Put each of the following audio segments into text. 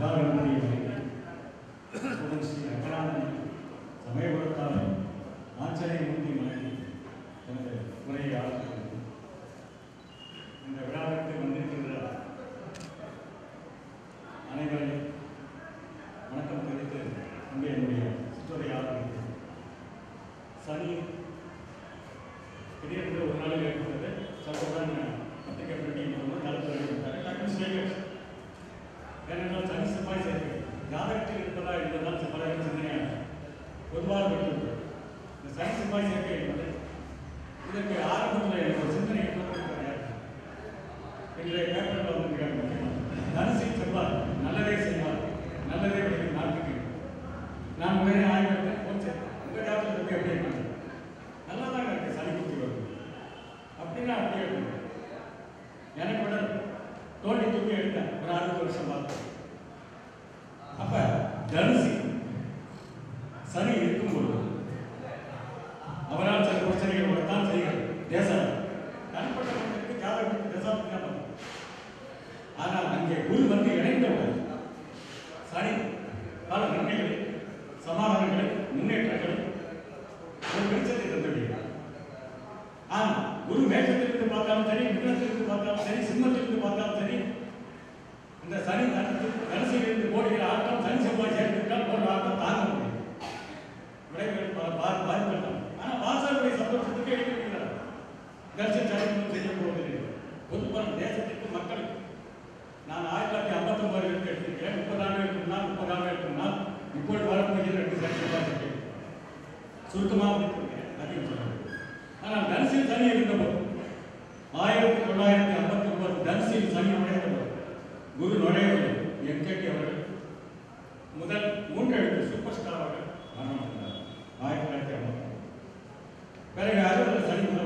சுதாகரனுடைய மனைவி உடன் ஸ்ரீ ரங்கநாதன் சமயபுரத்தால் ஆச்சாரியமூர்த்தி மனைவி எனது உரையை ஆற்றுகிறது இந்த விழாவிற்கு வந்திருக்கின்ற அனைவரையும் வணக்கம் தெரிவித்து அங்கே என்னுடைய சிற்றுரை ஆரம்பிக்கிறேன் சனி திடீரென்று ஒரு நாளில் ஏற்பட்டது சட்டவுடன் பத்திரிகை பிரிண்டிங் போது தலைப்பு எழுதிவிட்டார் டக்குனு ஸ்டேட்டஸ் ஏனென்றால் சனி செவ்வாய் சேர்க்கை ஜாதகத்தில் இருப்பதா என்பதால் செவ்வாய் சிந்தனையாக பொதுவாக பெற்றுள்ளது இந்த சனி செவ்வாய் சேர்க்கை என்பது இதற்கு ஆரம்பத்தில் எனக்கு ஒரு சிந்தனை ஏற்பட்டது கிடையாது இன்றைய பேப்பரில் வந்து மிக முக்கியமாக தனுசில் செவ்வாய் நல்லதே செய்வார் நல்லதே விளையும் நாட்டுக்கு நான் உடனே ஆய்வு எடுத்தேன் போச்சு உங்கள் ஜாதகத்தை எப்படி எப்படி இருக்காங்க நல்லா தான் இருக்கு சனி குத்தி வருது அப்படின்னா அப்படியே இருக்கு எனக்கு விட தோண்டி தூக்கி எடுத்தேன் ஒரு அறுபது வருஷம் பார்த்தேன் அப்ப தனுசி சனி இருக்கும்போது அவரால் சில பிரச்சனைகள் வரத்தான் செய்கிறது தேசம் தனிப்பட்ட மனிதனுக்கு ஜாதகத்துக்கு தேசத்துக்கு தான் வரும். ஆனால் அங்கே குரு வந்து இணைந்தவுடன் சனி பல நன்மைகளை சமாதானங்களை முன்னேற்றங்களை ஒரு வெளிச்சத்தை தந்துவிடுகிறார் ஆனா குரு மேஷத்திலிருந்து பார்த்தாலும் சரி மிருகத்திலிருந்து பார்த்தாலும் சரி சிம்மத்திலிருந்து பார்த்தாலும் சரி இந்த சனி தனத்து தனசிலிருந்து போடுகிற ஆட்டம் சனி செவ்வாய் சேர்த்துவிட்டால் போன்ற ஆட்டம் தாங்க முடியும் விளைவுகள் பல பா பாதிப்புகள் தான் ஆனால் வாசகருடைய சந்தோஷத்துக்கு எழுதிவிடுகிறார் தரிசன சரித்திரம் செய்ய போவதில்லை பொதுவான தேசத்திற்கு மக்களுக்கு நான் ஆயிரத்தி தொள்ளாயிரத்தி ஐம்பத்தொன்பதுக்கு எடுத்திருக்கிறேன் முப்பது ஆண்டுகளுக்கு முன்னால் முப்பது ஆண்டுகளுக்கு முன்னால் இப்பொழுது வரப்போகிற ரெண்டு சனி செவ்வாய் சேர்க்கை சுருக்கமாக முடித்திருக்கிறேன் அதிகம் சொல்ல ஆனால் தனுசில் சனி இருந்தபோது ஆயிரத்தி தொள்ளாயிரத்தி ஐம்பத்தி ஒன்பது தனுசில் சனி நுழைந்தபோது குரு நுழையவில்லை என்கேடி அவர்கள் முதல் மூன்று எழுத்து சூப்பர் ஸ்டார் அவர்கள் மரணம் அடைந்தார் ஆயிரத்தி தொள்ளாயிரத்தி ஐம்பத்தி பிறகு அறுபதுல சனி உள்ள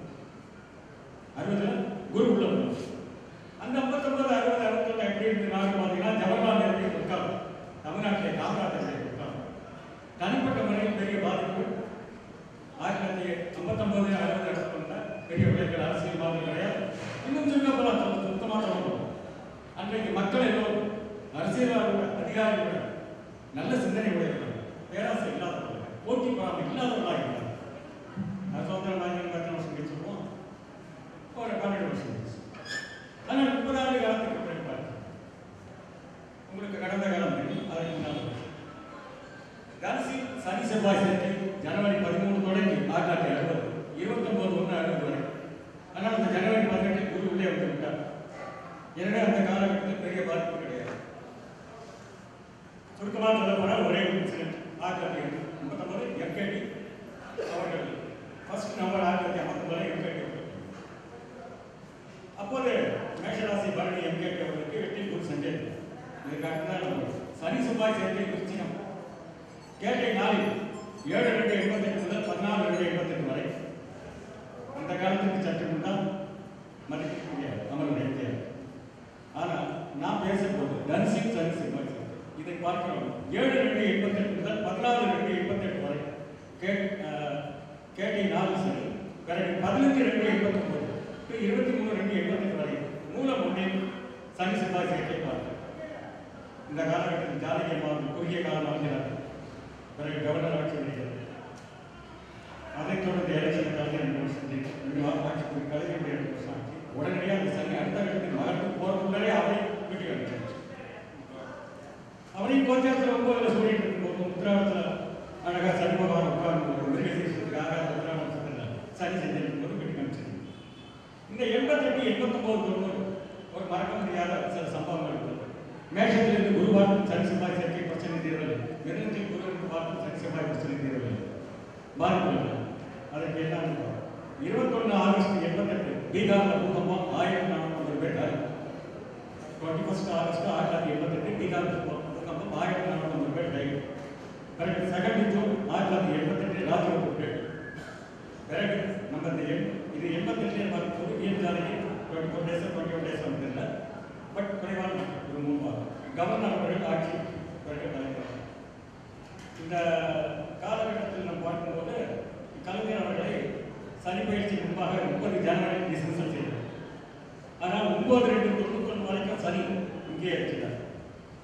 அறுபதுல குரு உள்ள அந்த ஐம்பத்தொன்பது அறுபது அறுபத்தொன்னு எப்படி இருந்து நாடு பார்த்தீங்கன்னா ஜவஹர்லால் நேருடைய புத்தகம் தமிழ்நாட்டிலே காமராஜருடைய புத்தகம் தனிப்பட்ட முறையில் பெரிய பாதிப்பு ஆயிரத்தி தொள்ளாயிரத்தி ஐம்பத்தொன்பது அறுபது இடத்துல பெரிய விளைவுகள் அரசியல்வாதிகள் கிடையாது இன்னும் சொல்ல போலாம் சொல்ல சுத்தமாக சொல்லணும் அன்றைக்கு மக்கள் எல்லோரும் அரசியல்வாதிகள் அதிகாரிகள் நல்ல சிந்தனை உடையவர்கள் பேராசை இல்லாதவர்கள் போட்டி பொறாமை இல்லாதவர்களாக இருந்தார் நான் சுதந்திரம் வாங்கி எத்தனை வருஷம் கழிச்சு சொல்லுவோம் ஒரு பன்னெண்டு வருஷம் கழிச்சு ஆனால் முப்பது ஆண்டு காலத்துக்கு பிறகு பாருங்க. உங்களுக்கு கடந்த காலம் தெரியும் அதற்கு முன்னால் வருஷம் தனுசி சனி செவ்வாய் சேர்க்கை ஜனவரி பதிமூணு தொடங்கி ஆயிரத்தி தொள்ளாயிரத்தி அறுபது இருபத்தொன்பது ஒன்று அறுபது வரை ஆனால் அந்த ஜனவரி பதினெட்டில் குரு உள்ளே வந்து விட்டார் எனவே அந்த காலகட்டத்தில் பெரிய பாதிப்பு கிடையாது சுருக்கமாக சொல்ல போனால் ஒரே ஒரு இன்சிடென்ட் ஆயிரத்தி தொள்ளாயிரத்தி ஐம்பத்தொன்பது எம்கேடி அவர்கள் ஃபர்ஸ்ட் நம்பர் ஆயிரத்தி தொள்ளாயிரத்தி ஐம்பத்தொன்பது எம்கேடி அப்போது மேஷராசி பரணி எம்கேடி அவர்களுக்கு வெற்றி குரு சஞ்சய் இதுக்கு அடுத்ததான் சனி செவ்வாய் சேர்க்கை விருச்சிகம் கேட்டை நாளில் ஏழு ரெண்டு எண்பத்தெட்டு முதல் பதினாலு ரெண்டு எண்பத்தெட்டு வரை அந்த காலத்துக்கு சற்று முன்னால் மதிக்கக்கூடிய அமருடைய தேவை ஆனால் நான் பேசும்போது தனுசின் சனி செவ்வாய் சேர்க்கை. இதை பார்க்கிறோம் ஏழு ரெண்டு எண்பத்தெட்டு முதல் பதினாலு ரெண்டு எண்பத்தெட்டு வரை கே அஹ், கேட்டை நாலு சனி பிறகு பதினஞ்சு ரெண்டு எண்பத்தொன்பது to இருபத்தி மூணு ரெண்டு எண்பத்தெட்டு வரை மூலம் ஒன்றில் சனி செவ்வாய் சேர்க்கை பார்க்கிறோம் இந்த காலகட்டத்தில் ஜாதகமாக குறுகிய காலம் ஆகிறார்கள் பிறகு கவர்னர் ஆட்சி வருகிறது அதைத் தொடர்ந்து எலெக்ஷன் கலைஞர் ரெண்டு வருஷம் ஜெயிச்சு, ரெண்டு வாரம் ஆட்சி போய் கலைஞருடைய ரெண்டு வருஷம் ஆட்சி உடனடியாக அந்த சனி அடுத்த கட்டத்தில் மகனுக்கு போறதுக்குள்ளே அவரை வீட்டுக்கு அனுப்பிச்சாச்சு அவரையும் கோச்சாரத்தில் ஒன்பதுல சொல்லிட்டு இருக்கும்போது உத்திராவத்தில் அழகா சனி பகவான் உட்கார்ந்து மிருகசீசத்துக்கு ஆகாத உத்திராவத்தில் சனி செஞ்சிருக்கும் போது வீட்டுக்கு அனுப்பிச்சிருக்கு இந்த எண்பத்தெட்டு எண்பத்தொன்பது தொண்ணூறு ஒரு மறக்க முடியாத சில சம்பவங்கள் இருக்கு மேஷத்திலிருந்து குரு பார்க்கும் சனி செவ்வாய் சேர்க்கை பிரச்சனை தீரவில்லை மிருகத்தில் குரு இருந்து பார்க்கும் சனி செவ்வாய் பிரச்சனை தீரவில்லை பாதிப்புகள் அதற்கு எல்லாம் இருபத்தொன்று ஆகஸ்ட் எண்பத்தெட்டு பீகார்ல பூகம்பம் ஆயிரத்தி நானூறு பேர் டுவெண்ட்டி ஃபர்ஸ்ட் ஆகஸ்ட் ஆயிரத்தி தொள்ளாயிரத்தி எண்பத்தெட்டு பீகார் பூகம்பம் ஆயிரத்தி நானூறு பேர் டைட் பிறகு செகண்ட் ஜூன் ஆயிரத்தி தொள்ளாயிரத்தி எண்பத்தெட்டு ராஜ்கோட் பேர் பிறகு நம்ம இந்த எண் இது எண்பத்தெட்டுலேயே பார்க்கும்போது இயல் ஜாதகி twenty four days twenty one days வந்து இல்லை பட் குறைவான நாட்கள், ஒரு மூணு வாரம் கவர்னர் அவர்கள் ஆட்சி பிறகு கலைஞர் இந்த காலகட்டத்தில் நாம் பார்க்கும்போது கலைஞர் அவர்களை சனி பயிற்சி முன்பாக முப்பது ஜனவரி டிஸ்மிசல் செய்தார் ஆனால் ஒன்பது ரெண்டு தொண்ணூத்தொன்று வரைக்கும் சனி இங்கே இருக்கிறார் இந்த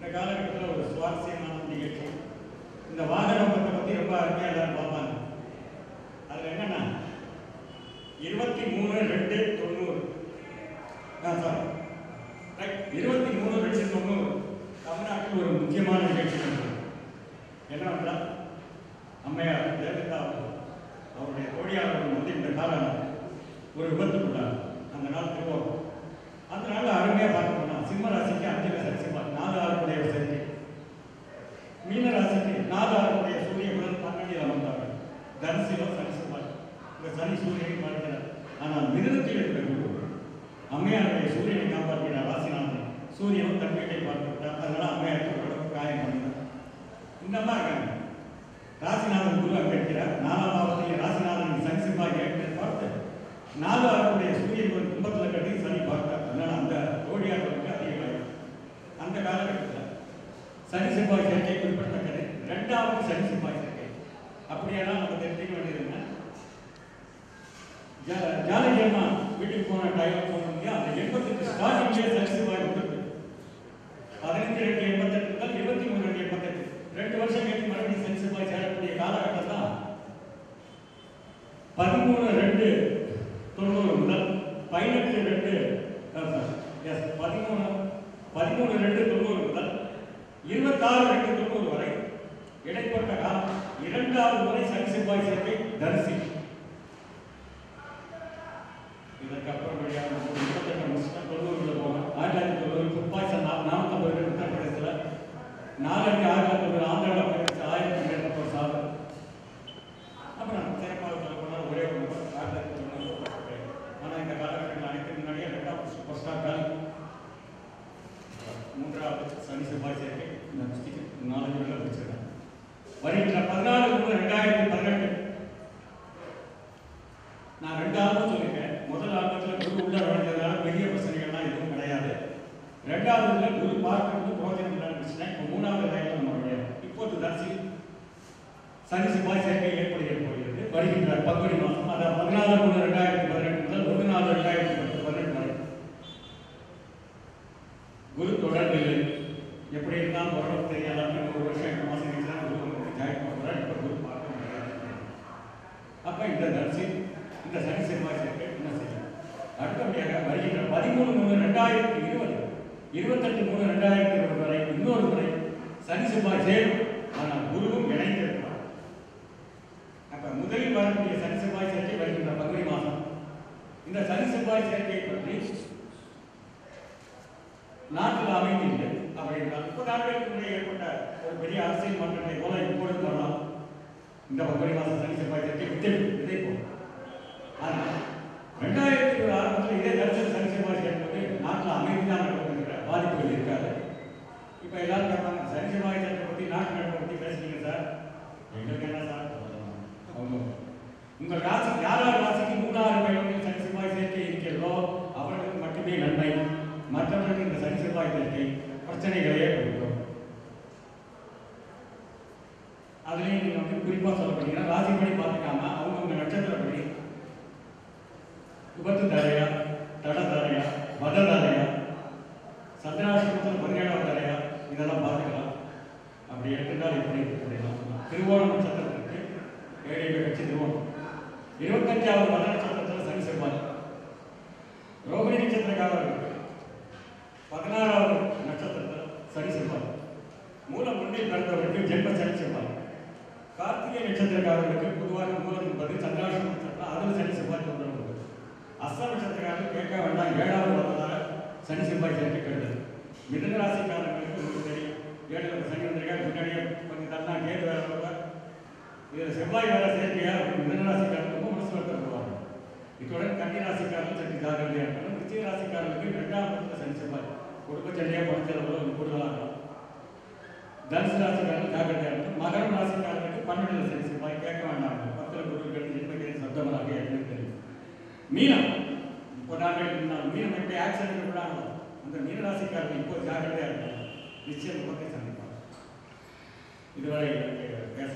காலகட்டத்தில் ஒரு சுவாரஸ்யமான நிகழ்ச்சி இந்த வாகனத்தை பற்றி ரொம்ப அருமையாக எல்லாரும் பார்ப்பாங்க அதில் என்னன்னா இருபத்தி மூணு ரெண்டு தொண்ணூறு ஆ சாரி ரைட் இருபத்தி மூணு ரெண்டு தொண்ணூறு தமிழ்நாட்டில் ஒரு முக்கியமான நிகழ்ச்சி நடந்தது என்னவென்றால் அம்மையார் ஜெயலலிதா அவர்கள் அவருடைய தோழியாளர்கள் வந்து இந்த காலம் ஒரு விபத்துக்குள்ளார் அந்த நாள் திருவோம் அந்த நாள் அருமையாக பார்க்க போனால் சிம்ம ராசிக்கு அஞ்சு சரிசிமா நாலு ஆறுடைய சரி மீன ராசிக்கு நாலு ஆறுடைய சூரிய புதன் பன்னெண்டில் அமர்ந்தார்கள் தனுசிலும் சரிசிமார் இந்த சனி சூரியனை பார்க்கிறார் ஆனால் மிருகத்தில் இருக்கிற குரு அம்மையாருடைய சூரியனை காப்பாற்றினார் ராசிநாதன் சூரியனும் தன் வீட்டை பார்த்து விட்டார் அதனால அம்மையாருக்கு உடம்பு காயம் பண்ணினார் இந்த மாதிரி இருக்காங்க ராசிநாதன் குரு அங்கே இருக்கிறார் நாலாம் பாவத்தில் ராசிநாதன் சனி செவ்வாய் ஏற்று பார்த்து நாலு ஆறுடைய சூரியன் ஒரு கும்பத்தில் கட்டி சனி பார்த்தார் அதனால அந்த ஓடியார்களுக்கு அதிகமாக அந்த காலகட்டத்தில் சனி செவ்வாய் சேர்க்கை குறிப்பிடத்தக்கது ரெண்டாவது சனி செவ்வாய் சேர்க்கை அப்படியெல்லாம் நம்ம தெரிஞ்சுக்க வேண்டியது என்ன ஜா- ஜானகி அம்மா வீட்டுக்கு போன டைம் சொன்னீங்க அந்த எண்பத்தெட்டு ஸ்டார்டிங்லேயே சனி செவ்வாய் வந்துருக்கு பதினஞ்சு ரெண்டு எண்பத்தெட்டு முதல் இருபத்தி மூணு ரெண்டு எண்பத்தெட்டு ரெண்டு வருஷம் கழித்து மறுபடியும் சனி செவ்வாய் சேரக்கூடிய காலகட்டம் தான் பதிமூணு ரெண்டு தொண்ணூறு முதல் பதினெட்டு ரெண்டு எஸ் பதிமூணு பதிமூணு ரெண்டு தொண்ணூறு முதல் இருபத்தாறு ரெண்டு தொண்ணூறு வரை இடைப்பட்ட காலம் இரண்டாவது முறை சனி செவ்வாய் சேர்க்கை தரிசி இதற்கப்புறம் வழியாக நம்ம முப்பத்தெட்டு வருஷம் தொண்ணூறுல போனோம் ஆயிரத்தி தொள்ளாயிரத்தி தொண்ணூறு துப்பாக்கி நானூற்றம்பது பேர் உத்தரப்பிரதேசத்தில் நாலஞ்சு ஆயிரத்தி தொண்ணூறு ஆந்திராவில் போயிடுச்சு ஆயிரத்தி மேற்பட்டோர் சாதனை அப்புறம் சிறப்பாக சொல்ல போனால் ஒரே ஒரு நபர் ஆயிரத்தி தொள்ளாயிரத்தி தொண்ணூறு ஆனால் இந்த காலகட்டத்தில் அனைத்து முன்னாடியே ரெண்டாவது சூப்பர் ஸ்டார் காலி மூன்றாவது சனி செவ்வாய் சேர்க்கை இந்த டிஸ்ட்ரிக்ட் நாலஞ்சு பேரில் வச்சிருக்காங்க வருகின்ற பதினாலு மூணு ரெண்டாயிரத்தி பதினெட்டு நான் ரெண்டு ஆல்பம் சொல்லியிருக்கேன் முதல் ஆல்பத்தில் குரு உள்ள நுழைஞ்சதுனால பெரிய பிரச்சனைகள்லாம் எதுவும் கிடையாது ரெண்டாவதுல குரு பார்க்கறது புரோஜனம் இல்லாத பிரச்சனை இப்போ மூணாவது லைனில் நம்ம நுழையணும் இப்போது தரிசி சனி செவ்வாய் சேர்க்கை ஏற்படுகிற போகிறது வருகின்ற பங்குனி மாதம் அதாவது பதினாலு மூணு ரெண்டாயிரத்தி பதினெட்டு முதல் ஒரு நாலு ரெண்டாயிரத்தி பத்து பதினெட்டு வரை குரு தொடர்பில்லை எப்படி இருந்தாலும் ஓரளவு தெரியாத ஒரு வருஷம் எட்டு மாதம் கழிச்சு தான் குரு வந்து ஜாயின் பண்ணுறாரு இப்போ குரு பார்க்க முடியாது அப்போ இந்த தரிசி இந்த சனி செவ்வாய் சேர்க்கை என்ன செய்யும் அடுத்தபடியாக வருகின்ற பதிமூணு மூணு ரெண்டாயிரத்தி இருபது இருபத்தெட்டு மூணு ரெண்டாயிரத்தி இருபது வரை இன்னொரு முறை சனி செவ்வாய் சேரும் ஆனால் குருவும் இணைந்திருப்பார் அப்ப முதலில் வரக்கூடிய சனி செவ்வாய் சேர்க்கை வருகின்ற பங்குனி மாதம் இந்த சனி செவ்வாய் சேர்க்கை பற்றி நாட்டில் அமைதி இல்லை அப்படி என்றால் முப்பது ஆண்டுகளுக்கு முன்னே ஏற்பட்ட ஒரு பெரிய அரசியல் மாற்றத்தை போல இப்பொழுது வரலாம் இந்த பங்குனி மாதம் சனி செவ்வாய் சேர்க்கை விட்டு இதே போல் ஆனால் ரெண்டாயிரத்தி இருபது ஆரம்பத்தில் இதே தரிசன சனி செவ்வாய் சேர்ப்பது நாட்டில் அமைதி தான் நடக்குங்கிற பாதிப்புகள் இருக்காது இப்போ எல்லாரும் கேட்பாங்க சனி செவ்வாய் சேர்க்கை பற்றி நாட்டு நடப்பை பற்றி பேசுறீங்க சார் எங்களுக்கு என்ன சார் அவங்க உங்கள் ராசி யாரார் ராசிக்கு மூணாறு வயதில் சனி செவ்வாய் சேர்க்கை இருக்கிறதோ அவர்களுக்கு மட்டுமே நன்மை மற்றவர்களுக்கு இந்த சனி செவ்வாய் சேர்க்கை பிரச்சனைகளையே கொடுக்கும் அதுலேயும் நீங்கள் வந்து குறிப்பாக சொல்ல போனீங்கன்னா ராசிப்படி பார்த்துக்காம அவங்கவுங்க நட்சத்திரப்படி விபத்து தரையா தட தரையா வத தரையா சந்திராசிரமத்தில் பதினேழாம் தரையா இதெல்லாம் பார்த்துக்கலாம் அப்படி எடுத்துட்டால் எப்படி அப்படின்னா திருவோணம் நட்சத்திரத்திற்கு ஏழை கட்சி திருவோணம் இருபத்தஞ்சாவது மத நட்சத்திரத்தில் சனி செவ்வாய் ரோகிணி நட்சத்திரக்காரர்களுக்கு பதினாறாவது நட்சத்திரத்தில் சனி செவ்வாய் மூலம் ஒன்றில் பிறந்தவர்களுக்கு ஜென்ம சனி செவ்வாய் கார்த்திகை நட்சத்திரக்காரர்களுக்கு பொதுவாக மூலம் என்பது சந்திராசிரம நட்சத்திரம் அதில் சனி செவ்வாய் தொந்தரவு உண்டு. அஸ்த நட்சத்திரக்காரர்கள் கேட்க வேண்டாம் ஏழாவது வரலாறு சனி செவ்வாய் சேர்க்கை கெடுதல் மிதன ராசிக்காரர்களுக்கு உங்களுக்கு தெரியும் ஏழு சனி வந்திருக்காரு முன்னாடியே கொஞ்சம் தள்ளா கேது வேற வருவார் இதில் செவ்வாய் வேற சேர்க்கையா மிதன ராசிக்காரர்களுக்கும் மனசு வருத்தப்படுவாங்க இத்துடன் கன்னி ராசிக்காரர்கள் சற்று ஜாகிரதையாக இருக்கணும் விஜய ராசிக்காரர்களுக்கு இரண்டாம் இடத்துல சனி செவ்வாய் குடும்ப சண்டையாக பணத்தில் கொஞ்சம் கூடுதலாக இருக்கும் தனுசு ராசிக்காரர்கள் ஜாகிரதையாக இருக்கணும் மகரம் ராசிக்காரர்களுக்கு பன்னெண்டுல சனி செவ்வாய் கேட்க வேண்டாம் பத்தில் குருக்கள் ஜென்மக்கிற சப்தமராக எனக்கு தெரியும் மீனம் இப்போ நாங்கள் நான் மீனம் எப்படி ஆக்சிடென்ட் இருக்கிறாங்களோ அந்த மீனராசிக்காரர்கள் இப்போ ஜாக்கிரதையாக இருக்காங்க நிச்சயம் முகத்தை சந்திப்பாங்க இதுவரை எனக்கு பேச